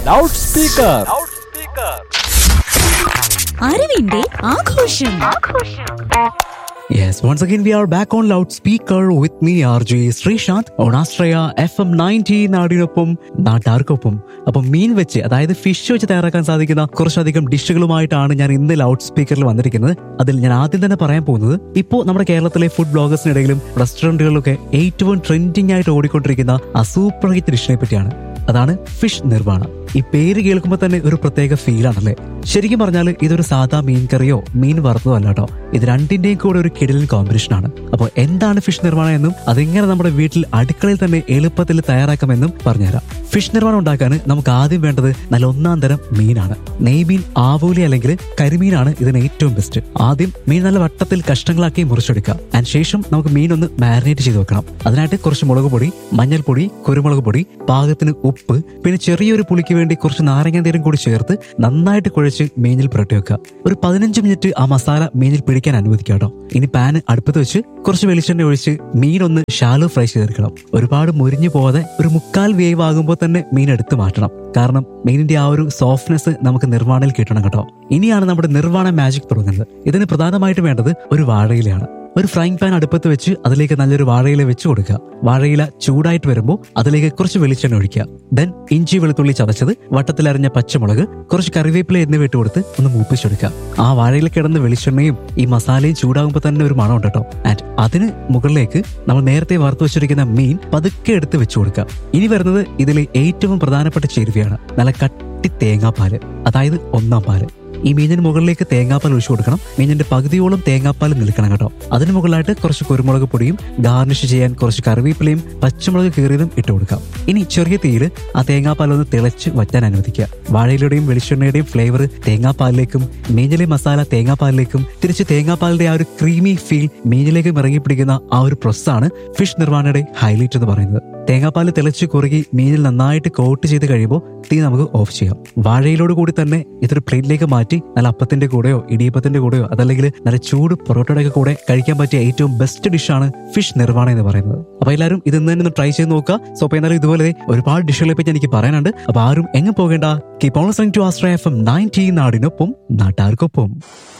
loud speaker അറിവിന്റെ ആഘോഷം Yes, once again we are back on loudspeaker with me RJ Sreesanth on Astraya FM 90 നാടിനൊപ്പം നാട്ടാർക്കൊപ്പം അപ്പം മീൻ വെച്ച് അതായത് ഫിഷ് വെച്ച് തയ്യാറാക്കാൻ സാധിക്കുന്ന കുറച്ചധികം ഡിഷുകളുമായിട്ടാണ് ഞാൻ ഇന്ന് ലൗഡ് സ്പീക്കറിൽ വന്നിരിക്കുന്നത് അതിൽ ഞാൻ ആദ്യം തന്നെ പറയാൻ പോകുന്നത് ഇപ്പോൾ നമ്മുടെ കേരളത്തിലെ ഫുഡ് ബ്ലോഗേഴ്സിനിടയിലും റെസ്റ്റോറന്റുകളിലൊക്കെ ഏറ്റവും ട്രെൻഡിങ് ആയിട്ട് ഓടിക്കൊണ്ടിരിക്കുന്ന ആ സൂപ്പർ ഹിറ്റ് ഡിഷിനെ പറ്റിയാണ് അതാണ് ഫിഷ് നിർവ്വാണ ഈ പേര് കേൾക്കുമ്പോൾ തന്നെ ഒരു പ്രത്യേക ഫീലാണല്ലേ ശരിക്കും പറഞ്ഞാൽ ഇതൊരു സാധാ മീൻ കറിയോ മീൻ വറുത്തതോ അല്ല കേട്ടോ ഇത് രണ്ടിന്റെയും കൂടെ ഒരു കിടലൻ കോമ്പിനേഷൻ ആണ് അപ്പോൾ എന്താണ് ഫിഷ് നിർമ്മാണം എന്നും അതെങ്ങനെ നമ്മുടെ വീട്ടിൽ അടുക്കളയിൽ തന്നെ എളുപ്പത്തിൽ തയ്യാറാക്കാമെന്നും പറഞ്ഞുതരാം ഫിഷ് നിർമ്മാണം ഉണ്ടാക്കാൻ നമുക്ക് ആദ്യം വേണ്ടത് നല്ല ഒന്നാം തരം മീനാണ് നെയ്മീൻ ആവോലി അല്ലെങ്കിൽ കരിമീനാണ് ഇതിന് ഏറ്റവും ബെസ്റ്റ് ആദ്യം മീൻ നല്ല വട്ടത്തിൽ കഷ്ണങ്ങളാക്കി മുറിച്ചെടുക്കുക അതിന് ശേഷം നമുക്ക് മീൻ ഒന്ന് മാരിനേറ്റ് ചെയ്ത് വെക്കണം അതിനായിട്ട് കുറച്ച് മുളക് പൊടി മഞ്ഞൾപ്പൊടി കുരുമുളക് പൊടി പാകത്തിന് ഉപ്പ് പിന്നെ ചെറിയൊരു പുളിക്ക് വേണ്ടി കുറച്ച് നാരങ്ങ നീരും കൂടി ചേർത്ത് നന്നായിട്ട് കുഴച്ച് മീനിൽ പുരട്ടി വെക്കുക ഒരു പതിനഞ്ച് മിനിറ്റ് ആ മസാല മീനിൽ പിടിക്കാൻ അനുവദിക്കുക കേട്ടോ ഇനി പാൻ അടുപ്പത്ത് വെച്ച് കുറച്ച് വെളിച്ചെണ്ണ ഒഴിച്ച് മീൻ ഒന്ന് ഷാലോ ഫ്രൈ ചെയ്തെടുക്കണം ഒരുപാട് മുരിഞ്ഞു പോകാതെ ഒരു മുക്കാൽ വേവ് ആകുമ്പോൾ തന്നെ മീൻ എടുത്ത് മാറ്റണം കാരണം മീനിന്റെ ആ ഒരു സോഫ്റ്റ്നെസ് നമുക്ക് നിർവ്വാണയിൽ കിട്ടണം കേട്ടോ ഇനിയാണ് നമ്മുടെ നിർവ്വാണ മാജിക് തുടങ്ങുന്നത് ഇതിന് പ്രധാനമായിട്ടും വേണ്ടത് ഒരു വാഴയിലയാണ് ഒരു ഫ്രൈങ് പാൻ അടുപ്പത്ത് വെച്ച് അതിലേക്ക് നല്ലൊരു വാഴയില വെച്ച് കൊടുക്കുക വാഴയില ചൂടായിട്ട് വരുമ്പോൾ അതിലേക്ക് കുറച്ച് വെളിച്ചെണ്ണ ഒഴിക്കുക ദെൻ ഇഞ്ചി വെളുത്തുള്ളി ചതച്ചത് വട്ടത്തിലരിഞ്ഞ പച്ചമുളക് കുറച്ച് കറിവേപ്പില എന്നിവ ഇട്ട് കൊടുത്ത് ഒന്ന് മൂപ്പിച്ചെടുക്കുക ആ വാഴയിൽ കിടന്ന വെളിച്ചെണ്ണയും ഈ മസാലയും ചൂടാകുമ്പോൾ തന്നെ ഒരു മണം ഉണ്ട് കേട്ടോ ആൻഡ് അതിന് മുകളിലേക്ക് നമ്മൾ നേരത്തെ വറുത്ത് വെച്ചിരിക്കുന്ന മീൻ പതുക്കെ എടുത്ത് വെച്ചു കൊടുക്കുക ഇനി വരുന്നത് ഇതിലെ ഏറ്റവും പ്രധാനപ്പെട്ട ചേരുവയാണ് നല്ല കട്ടി തേങ്ങാപ്പാല് അതായത് ഒന്നാം പാല് ഈ മീനിന് മുകളിലേക്ക് തേങ്ങാപ്പാൽ ഒഴിച്ചു കൊടുക്കണം മീനിന്റെ പകുതിയോളം തേങ്ങാപ്പാൽ നിൽക്കണം കേട്ടോ അതിന് മുകളിലായിട്ട് കുറച്ച് കുരുമുളക് പൊടിയും ഗാർണിഷ് ചെയ്യാൻ കുറച്ച് കറിവേപ്പിലയും പച്ചമുളക് കീറിയതും ഇട്ട് കൊടുക്കാം ഇനി ചെറിയ തീയിൽ ആ തേങ്ങാപ്പാൽ ഒന്ന് തിളച്ച് വറ്റാൻ അനുവദിക്കുക വാഴയിലൂടെയും വെളിച്ചെണ്ണയുടെയും ഫ്ലേവർ തേങ്ങാപ്പാലിലേക്കും മീനിലെ മസാല തേങ്ങാപ്പാലിലേക്കും തിരിച്ച് തേങ്ങാപ്പാലിന്റെ ആ ഒരു ക്രീമി ഫീൽ മീനിലേക്ക് ഇറങ്ങി പിടിക്കുന്ന ആ ഒരു പ്രോസസ്സാണ് ഫിഷ് നിർമ്മാണയുടെ ഹൈലൈറ്റ് എന്ന് പറയുന്നത് തേങ്ങാപ്പാൽ തിളച്ച് കുറുകി മീനിൽ നന്നായിട്ട് കോട്ട് ചെയ്ത് കഴിയുമ്പോൾ തീ നമുക്ക് ഓഫ് ചെയ്യാം വാഴയിലോട് കൂടി തന്നെ ഇതൊരു പ്ലേറ്റിലേക്ക് മാറ്റി നല്ല അപ്പത്തിന്റെ കൂടെയോ ഇടിയപ്പത്തിന്റെ കൂടെയോ അതല്ലെങ്കിൽ നല്ല ചൂട് പൊറോട്ടയുടെ ഒക്കെ കൂടെ കഴിക്കാൻ പറ്റിയ ഏറ്റവും ബെസ്റ്റ് ഡിഷാണ് ഫിഷ് നിർവ്വാണ എന്ന് പറയുന്നത് അപ്പൊ എല്ലാവരും ഇത് ഇന്ന് തന്നെ ഒന്ന് ട്രൈ ചെയ്ത് നോക്കുക സോ അപ്പൊ എന്നാലും ഇതുപോലെ ഒരുപാട് ഡിഷുകളെ പറ്റി എനിക്ക് പറയാനുണ്ട് അപ്പൊ ആരും എങ്ങും പോകേണ്ട keep on to Astra F M nineteen നാടിനൊപ്പം നാട്ടാർക്കൊപ്പം